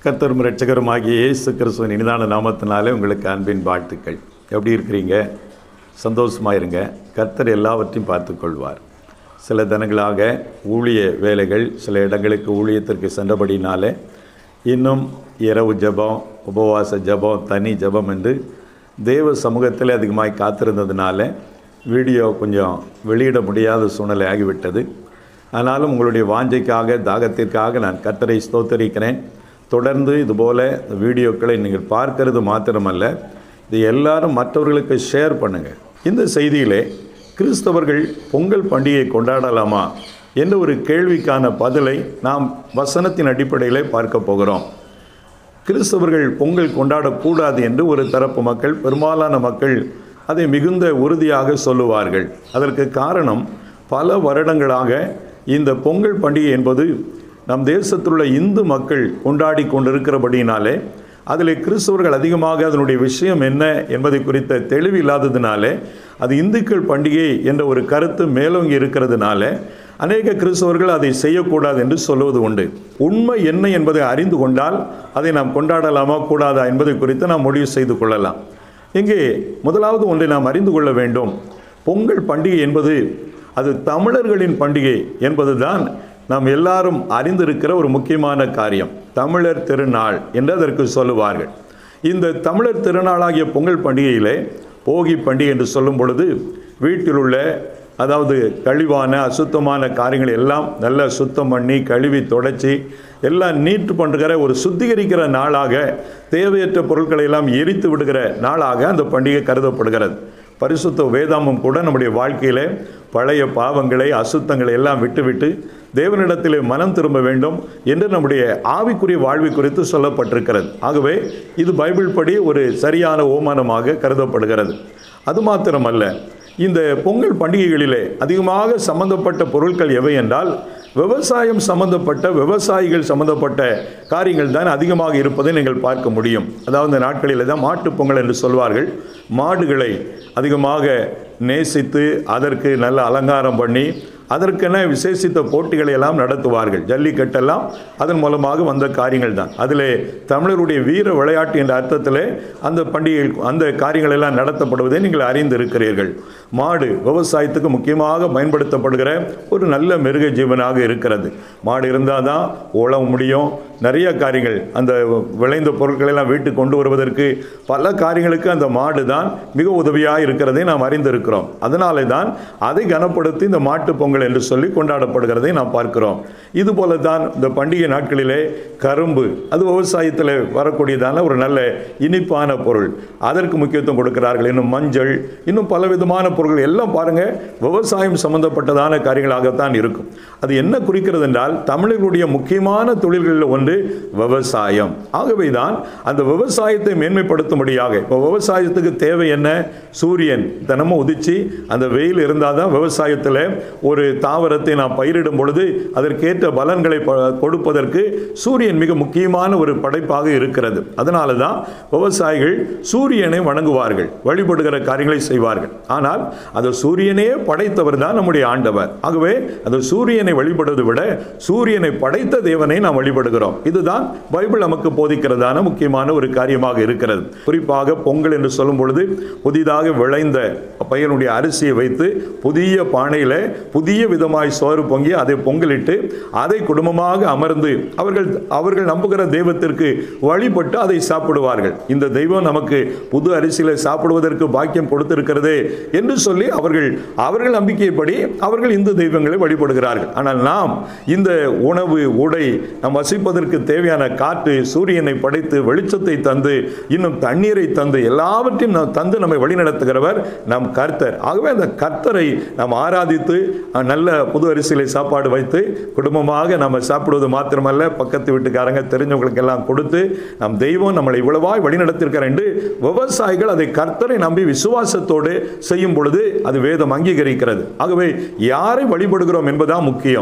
கர்த்தரும் இரட்சகருமாகிய இயேசு கிறிஸ்துவின் இனிதான நாமத்தினாலே உங்களுக்கு அன்பின் வாழ்த்துக்கள் எப்படி இருக்கிறீங்க சந்தோஷமாக இருங்க கர்த்தர் எல்லாவற்றையும் பார்த்துக்கொள்வார் சில தினங்களாக ஊழிய வேலைகள் சில இடங்களுக்கு ஊழியத்திற்கு சென்றபடினாலே இன்னும் இரவு ஜெபம் உபவாச ஜெபம் தனி ஜெபம் என்று தேவ சமூகத்தில் அதிகமாய் காத்திருந்ததுனால வீடியோ கொஞ்சம் வெளியிட முடியாத சூழ்நிலை ஆகிவிட்டது ஆனாலும் உங்களுடைய வாஞ்சைக்காக தாகத்திற்காக நான் கர்த்தரை ஸ்தோத்தரிக்கிறேன் தொடர்ந்து இதுபோல் இந்த வீடியோக்களை நீங்கள் பார்க்கிறது மாத்திரமல்ல இது எல்லாரும் மற்றவர்களுக்கு ஷேர் பண்ணுங்கள் இந்த செய்தியிலே கிறிஸ்தவர்கள் பொங்கல் பண்டிகையை கொண்டாடலாமா என்ற ஒரு கேள்விக்கான பதிலை நாம் வசனத்தின் அடிப்படையிலே பார்க்க போகிறோம் கிறிஸ்தவர்கள் பொங்கல் கொண்டாடக்கூடாது என்று ஒரு தரப்பு மக்கள் பெரும்பாலான மக்கள் அதை மிகுந்த உறுதியாக சொல்லுவார்கள் அதற்கு காரணம் பல வருடங்களாக இந்த பொங்கல் பண்டிகை என்பது நம் தேசத்திலுள்ள இந்து மக்கள் கொண்டாடி கொண்டிருக்கிறபடியினாலே அதில் கிறிஸ்தவர்கள் அதிகமாக அதனுடைய விஷயம் என்ன என்பதை குறித்த தெளிவு இல்லாததினாலே அது இந்துக்கள் பண்டிகை என்ற ஒரு கருத்து மேலோங்கி இருக்கிறதுனால அநேக கிறிஸ்தவர்கள் அதை செய்யக்கூடாது என்று சொல்லுவது உண்டு உண்மை என்ன என்பதை அறிந்து கொண்டால் அதை நாம் கொண்டாடலாமா கூடாதா என்பதை குறித்து நாம் முடிவு செய்து கொள்ளலாம் இங்கே முதலாவது ஒன்றை நாம் அறிந்து கொள்ள வேண்டும் பொங்கல் பண்டிகை என்பது அது தமிழர்களின் பண்டிகை என்பதுதான் நாம் எல்லாரும் அறிந்திருக்கிற ஒரு முக்கியமான காரியம் தமிழர் திருநாள் என்று அதற்கு சொல்லுவார்கள் இந்த தமிழர் திருநாளாகிய பொங்கல் பண்டிகையிலே போகி பண்டிகை என்று சொல்லும் பொழுது வீட்டில் உள்ள அதாவது கழிவான அசுத்தமான காரியங்கள் எல்லாம் நல்ல சுத்தம் பண்ணி கழுவி தொடச்சி எல்லாம் நீட்டு பண்ணுகிற ஒரு சுத்திகரிக்கிற நாளாக தேவையற்ற பொருட்களை எல்லாம் எரித்து விடுகிற நாளாக அந்த பண்டிகை கருதப்படுகிறது பரிசுத்த வேதாமம் கூட நம்முடைய வாழ்க்கையிலே பழைய பாவங்களை அசுத்தங்களை எல்லாம் விட்டுவிட்டு தேவனிடத்திலே மனம் திரும்ப வேண்டும் என்று நம்முடைய ஆவிக்குரிய வாழ்வை குறித்து சொல்லப்பட்டிருக்கிறது ஆகவே இது பைபிள் படி ஒரு சரியான ஓமானமாக கருதப்படுகிறது அது மாத்திரமல்ல இந்த பொங்கல் பண்டிகைகளிலே அதிகமாக சம்பந்தப்பட்ட பொருட்கள் எவை என்றால் விவசாயம் சம்பந்தப்பட்ட விவசாயிகள் சம்பந்தப்பட்ட காரியங்கள் தான் அதிகமாக இருப்பதை நீங்கள் பார்க்க முடியும் அதாவது இந்த நாட்களில் தான் மாட்டுப் பொங்கல் என்று சொல்வார்கள் மாடுகளை அதிகமாக நேசித்து அதற்கு நல்ல அலங்காரம் பண்ணி அதற்கென விசேஷித்த போட்டிகளை எல்லாம் நடத்துவார்கள் ஜல்லிக்கட்டெல்லாம் அதன் மூலமாக வந்த காரியங்கள் தான் அதில் தமிழருடைய வீர விளையாட்டு என்ற அர்த்தத்தில் அந்த பண்டிகை அந்த காரியங்கள் எல்லாம் நடத்தப்படுவதை நீங்கள் அறிந்திருக்கிறீர்கள் மாடு விவசாயத்துக்கு முக்கியமாக பயன்படுத்தப்படுகிற ஒரு நல்ல மிருக ஜீவனாக இருக்கிறது மாடு இருந்தால் தான் உழவு முடியும் நிறைய காரியங்கள் அந்த விளைந்த பொருட்களை எல்லாம் வீட்டுக்கு கொண்டு வருவதற்கு பல காரியங்களுக்கு அந்த மாடு தான் மிக உதவியாக இருக்கிறதை நாம் அறிந்திருக்கிறோம் அதனாலே தான் அதை கனப்படுத்தி இந்த மாட்டு பொங்கல் என்று சொல்லி கொண்டாடப்படுகிறதை நாம் பார்க்கிறோம் இது போல தான் இந்த பண்டிகை நாட்களிலே கரும்பு அது விவசாயத்தில் வரக்கூடியதான ஒரு நல்ல இனிப்பான பொருள் அதற்கு முக்கியத்துவம் கொடுக்கிறார்கள் இன்னும் மஞ்சள் இன்னும் பல விதமான பொருட்கள் எல்லாம் பாருங்க விவசாயம் சம்பந்தப்பட்டதான காரியங்களாகத்தான் இருக்கும் அது என்ன குறிக்கிறது என்றால் தமிழர்களுடைய முக்கியமான தொழில்களில் ஒன்று விவசாயம் ஆகவே தான் அந்த விவசாயத்தை மேன்மைப்படுத்தும்படியாக இப்போ விவசாயத்துக்கு தேவை என்ன சூரியன் தினமும் உதிச்சு அந்த வெயில் இருந்தால் தான் விவசாயத்தில் ஒரு தாவரத்தை நாம் பயிரிடும் பொழுது அதற்கேற்ற பலன்களை ப- கொடுப்பதற்கு சூரியன் மிக முக்கியமான ஒரு படைப்பாக இருக்கிறது அதனால தான் விவசாயிகள் சூரியனை வணங்குவார்கள் வழிபடுகிற காரியங்களை செய்வார்கள் ஆனால் அந்த சூரியனே படைத்தவர் தான் நம்முடைய ஆண்டவர் ஆகவே அந்த சூரியனை வழிபடுவதை விட சூரியனை படைத்த தேவனை நாம் வழிபடுகிறோம் இதுதான் பைபிள் நமக்கு போதிக்கிறதான முக்கியமான ஒரு காரியமாக இருக்கிறது குறிப்பாக பொங்கல் என்று சொல்லும் பொழுது புதிதாக விளைந்த பையனுடைய அரிசியை வைத்து புதிய பானையில் புதிய விதமாய் சோறு பொங்கி அதை பொங்கலிட்டு அதை குடும்பமாக அமர்ந்து அவர்கள் அவர்கள் நம்புகிற தெய்வத்திற்கு வழிபட்டு அதை சாப்பிடுவார்கள் இந்த தெய்வம் நமக்கு புது அரிசியில் சாப்பிடுவதற்கு பாக்கியம் கொடுத்திருக்கிறது என்று சொல்லி அவர்கள் அவர்கள் நம்பிக்கைப்படி அவர்கள் இந்து தெய்வங்களை வழிபடுகிறார்கள் ஆனால் நாம் இந்த உணவு உடை நாம் வசிப்பதற்கு தேவையான காற்று சூரியனை படைத்து வெளிச்சத்தை தந்து இன்னும் தண்ணீரை தந்து எல்லாவற்றையும் நாம் தந்து நம்மை வழிநடத்துகிறவர் நம் கர்த்தர் ஆகவே அந்த கர்த்தரை நாம் ஆராதித்து அஹ், நல்ல புது அரிசியிலே சாப்பாடு வைத்து குடும்பமாக நம்ம சாப்பிடுவது மாத்திரமல்ல பக்கத்து வீட்டுக்காரங்க தெரிஞ்சவங்களுக்கு எல்லாம் கொடுத்து நம் தெய்வம் நம்மளை இவ்வளவாய் வழிநடத்திருக்கிறார் என்று விவசாயிகள் அதை கர்த்தரை நம்பி விசுவாசத்தோடு செய்யும் பொழுது அது வேதம் அங்கீகரிக்கிறது ஆகவே யாரை வழிபடுகிறோம் என்பதுதான் முக்கியம்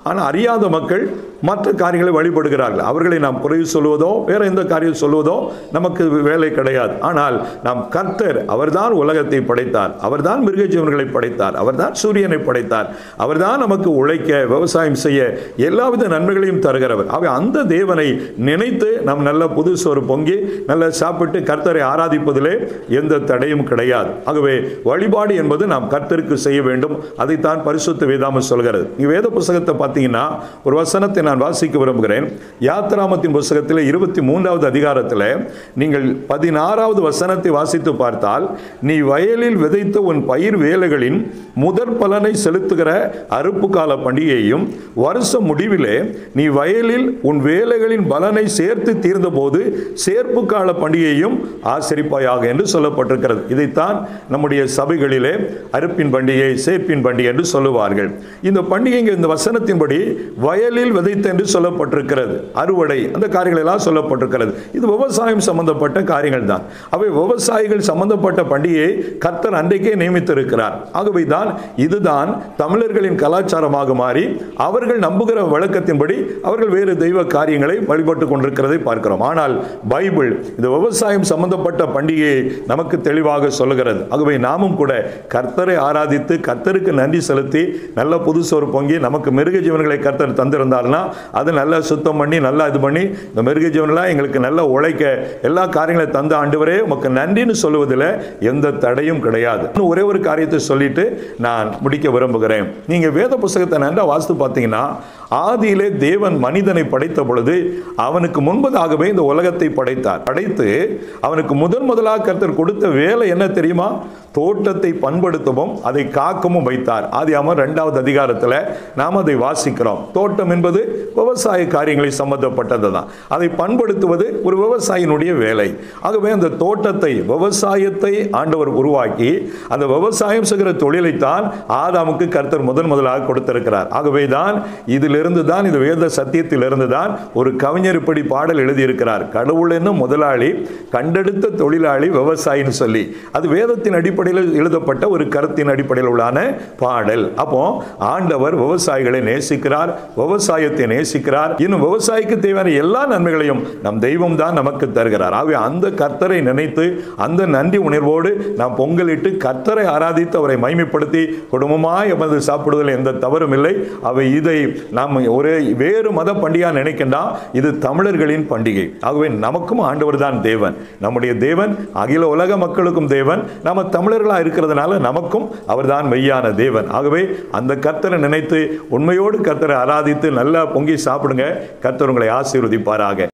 ஆனால் அறியாத மக்கள் மற்ற காரியங்களை வழிபடுகிறார்கள் அவர்களை நாம் குறை சொல்வதோ வேற எந்த காரியம் சொல்வதோ நமக்கு வேலை கிடையாது ஆனால் நாம் கர்த்தர் அவர்தான் உலகத்தை படைத்தார் அவர்தான் மிருக ஜீவன்களை படைத்தார் அவர்தான் சூரியனை படைத்தார் அவர்தான் நமக்கு உழைக்க விவசாயம் செய்ய எல்லாவித நன்மைகளையும் தருகிறவர் அவை அந்த தேவனை நினைத்து நாம் நல்ல புது சோறு பொங்கி நல்ல சாப்பிட்டு கர்த்தரை ஆராதிப்பதிலே எந்த தடையும் கிடையாது ஆகவே வழிபாடு என்பது நாம் கர்த்தருக்கு செய்ய வேண்டும் அதைத்தான் பரிசுத்த வேதாமம் சொல்கிறது நீ வேத புஸ்தகத்தை பார்த்தீங்கன்னா ஒரு வசனத்தை நான் வாசிக்க விரும்புகிறேன் யாத்ராமத்தின் புஸ்தகத்தில் இருபத்தி மூன்றாவது அதிகாரத்தில் நீங்கள் பதினாறாவது வசனத்தை வாசித்து பார்த்தால் நீ வயலில் விதைத்த உன் பயிர் வேலைகளின் முதற் பலனை செலுத்துகிற அறுப்பு கால பண்டிகையையும் வருஷ முடிவிலே நீ வயலில் உன் வேலைகளின் பலனை சேர்த்து தீர்ந்தபோது சேர்ப்பு கால பண்டிகையையும் ஆசரிப்பாயாக என்று சொல்லப்பட்டிருக்கிறது இதைத்தான் நம்முடைய சபைகளிலே அறுப்பின் பண்டிகை சேர்ப்பின் பண்டிகை என்று சொல்லுவார்கள் இந்த பண்டிகை இந்த வசனத்தின்படி வயலில் விதைத்த என்று சொல்லப்பட்டிருக்கிறது அறுவடை அந்த காரியங்கள் எல்லாம் சொல்லப்பட்டிருக்கிறது இது விவசாயம் சம்பந்தப்பட்ட காரியங்கள் தான் அவை விவசாயிகள் சம்பந்தப்பட்ட பண்டிகையை கர்த்தர் அன்றைக்கே நியமித்திருக்கிறார் ஆகவே தான் இதுதான் தமிழர்களின் கலாச்சாரமாக மாறி அவர்கள் நம்புகிற வழக்கத்தின்படி அவர்கள் வேறு தெய்வ காரியங்களை வழிபட்டு கொண்டிருக்கிறதை பார்க்கிறோம் ஆனால் பைபிள் இந்த விவசாயம் சம்பந்தப்பட்ட பண்டிகையை நமக்கு தெளிவாக சொல்லுகிறது ஆகவே நாமும் கூட கர்த்தரை ஆராதித்து கர்த்தருக்கு நன்றி செலுத்தி நல்ல புதுசோறு பொங்கி நமக்கு மிருக ஜீவன்களை கர்த்தர் தந்திருந்தார்னா அது நல்லா சுத்தம் பண்ணி நல்லா இது பண்ணி இந்த மிருக ஜீவனெல்லாம் எங்களுக்கு நல்லா உழைக்க எல்லா காரியங்களையும் தந்த ஆண்டவரே உமக்கு நன்றின்னு சொல்லுவதில் எந்த தடையும் கிடையாது இன்னும் ஒரே ஒரு காரியத்தை சொல்லிட்டு நான் முடிக்க விரும்புகிறேன் நீங்க வேத புஸ்தகத்தை நன்றா வாசித்து பார்த்தீங்கன்னா ஆதியிலே தேவன் மனிதனை படைத்த பொழுது அவனுக்கு முன்பதாகவே இந்த உலகத்தை படைத்தார் படைத்து அவனுக்கு முதன் முதலாக கர்த்தர் கொடுத்த வேலை என்ன தெரியுமா தோட்டத்தை பண்படுத்தவும் அதை காக்கவும் வைத்தார் ஆதியாம ரெண்டாவது அதிகாரத்தில் நாம் அதை வாசிக்கிறோம் தோட்டம் என்பது விவசாய காரியங்களை சம்பந்தப்பட்டது தான் அதை பண்படுத்துவது ஒரு விவசாயினுடைய வேலை ஆகவே அந்த தோட்டத்தை விவசாயத்தை ஆண்டவர் உருவாக்கி அந்த விவசாயம் செய்கிற தொழிலைத்தான் ஆதாமுக்கு கர்த்தர் முதன் முதலாக கொடுத்திருக்கிறார் ஆகவே தான் இதிலிருந்து தான் இது வேத சத்தியத்திலிருந்து தான் ஒரு கவிஞர் இப்படி பாடல் எழுதியிருக்கிறார் கடவுள் என்னும் முதலாளி கண்டெடுத்த தொழிலாளி விவசாயின்னு சொல்லி அது வேதத்தின் அடிப்படையில் எழுதப்பட்ட ஒரு கருத்தின் அடிப்படையில் உள்ளான பாடல் அப்போ ஆண்டவர் விவசாயிகளை நேசிக்கிறார் விவசாயத்தை நேசிக்கிறார் இன்னும் விவசாயிக்கு தேவையான எல்லா நன்மைகளையும் நம் தெய்வம் தான் நமக்கு தருகிறார் ஆகவே அந்த கர்த்தரை நினைத்து அந்த நன்றி உணர்வோடு நாம் பொங்கலிட்டு கர்த்தரை ஆராதித்து அவரை மைமைப்படுத்தி குடும்பமாய் எமது சாப்பிடுவதில் எந்த தவறும் இல்லை அவை இதை நாம் ஒரே வேறு மத பண்டிகா நினைக்கின்றா இது தமிழர்களின் பண்டிகை ஆகவே நமக்கும் ஆண்டவர் தான் தேவன் நம்முடைய தேவன் அகில உலக மக்களுக்கும் தேவன் நம்ம தமிழர்களா இருக்கிறதுனால நமக்கும் அவர்தான் மெய்யான தேவன் ஆகவே அந்த கர்த்தரை நினைத்து உண்மையோடு கர்த்தரை ஆராதித்து நல்லா பொங்கி சாப்பிடுங்க கர்த்தர் உங்களை ஆசீர்வதிப்பாராக